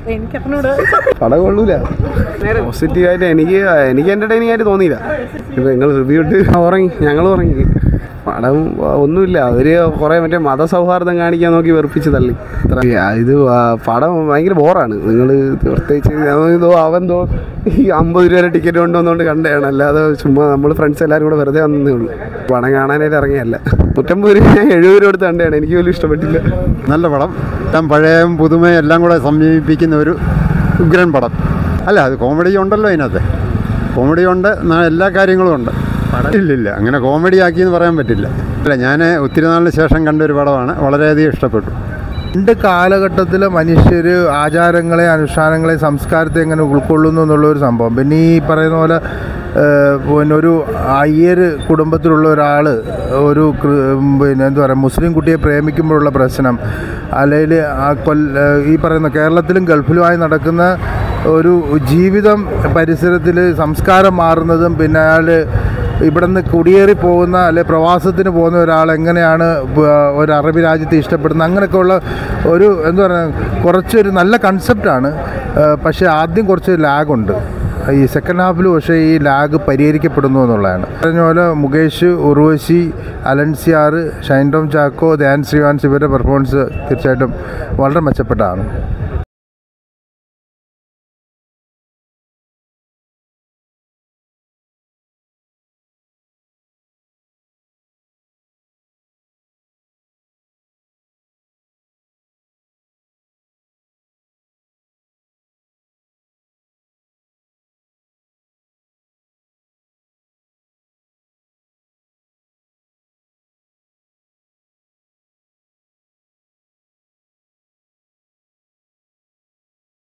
എനിക്കറിഞ്ഞൂടെ പടം കൊള്ളൂല പോസിറ്റീവായിട്ട് എനിക്ക് എനിക്ക് എൻ്റർടൈനിങ് ആയിട്ട് തോന്നിയില്ല ഇപ്പം നിങ്ങൾ റിവ്യൂ ഇട്ട് ഉറങ്ങി ഞങ്ങൾ ഉറങ്ങി പടം ഒന്നുമില്ല അവർ കുറേ മറ്റേ മതസൗഹാർദ്ദം കാണിക്കാൻ നോക്കി വെറുപ്പിച്ച് തള്ളി അത്ര ഇത് ആ, പടം ഭയങ്കര ബോറാണ് നിങ്ങൾ പ്രത്യേകിച്ച് എന്തോ അവന്തോ ഈ അമ്പത് രൂപ ടിക്കറ്റ് കൊണ്ടുവന്നുകൊണ്ട് കണ്ടതാണ് അല്ലാതെ ചുമ്മാ നമ്മൾ ഫ്രണ്ട്സ് എല്ലാവരും കൂടെ വെറുതെ വന്നേ ഉള്ളൂ പടം കാണാനായിട്ട് ഇറങ്ങിയല്ല നൂറ്റമ്പത് രൂപ ഞാൻ എഴുപത് രൂപ കൊടുത്ത് കണ്ടതാണ് എനിക്ക് പോലും ഇഷ്ടപ്പെട്ടില്ല നല്ല പടം എല്ലാം പഴയയും പുതുമയും എല്ലാം കൂടെ സമീപിക്കുന്ന ഒരു ഉഗ്രൻ പടം അല്ല അത് കോമഡി ഉണ്ടല്ലോ അതിനകത്ത് കോമഡി ഉണ്ട് ന- എല്ലാ കാര്യങ്ങളും ഉണ്ട് ഇല്ലില്ല അങ്ങനെ കോമഡി ആക്കി എന്ന് പറയാൻ പറ്റില്ല അല്ല ഞാൻ ഒത്തിരി നാളിന് ശേഷം കണ്ട ഒരു പടമാണ് വളരെയധികം ഇഷ്ടപ്പെട്ടു രണ്ട് കാലഘട്ടത്തിലെ മനുഷ്യർ ആചാരങ്ങളെ അനുഷ്ഠാനങ്ങളെ സംസ്കാരത്തെ എങ്ങനെ ഉൾക്കൊള്ളുന്നു എന്നുള്ള ഒരു സംഭവം പിന്നെ ഈ പറയുന്ന പോലെ ഏഹ്, പിന്നെ ഒരു അയ്യർ കുടുംബത്തിലുള്ള ഒരാൾ ഒരു കൃ- പിന്നെ എന്താ പറയുക മുസ്ലിം കുട്ടിയെ പ്രേമിക്കുമ്പോഴുള്ള പ്രശ്നം അല്ലെങ്കിൽ ആ കൊല്ല ഈ പറയുന്ന കേരളത്തിലും ഗൾഫിലുമായി നടക്കുന്ന ഒരു ജീവിതം പരിസരത്തിൽ സംസ്കാരം മാറുന്നതും പിന്നെ അയാൾ ഇവിടെ നിന്ന് കുടിയേറി പോകുന്ന അല്ലെ പ്രവാസത്തിന് പോകുന്ന ഒരാൾ എങ്ങനെയാണ് ബ- ഒരു അറബി രാജ്യത്തെ ഇഷ്ടപ്പെടുന്നത് അങ്ങനെയൊക്കെയുള്ള ഒരു എന്താ പറയുക കുറച്ചൊരു നല്ല കൺസെപ്റ്റാണ് പക്ഷേ ആദ്യം കുറച്ച് ലാഗുണ്ട് ഈ സെക്കൻഡ് ഹാഫിൽ പക്ഷേ ഈ ലാഗ് പരിഹരിക്കപ്പെടുന്നു എന്നുള്ളതാണ് പറഞ്ഞ പോലെ മുകേഷ് ഉർവശി അലൻസിയാർ ഷൈൻ ടോം ചാക്കോ ധ്യാൻ ശ്രീവാൻസ് ഇവരുടെ പെർഫോമൻസ് തീർച്ചയായിട്ടും വളരെ മെച്ചപ്പെട്ടതാണ്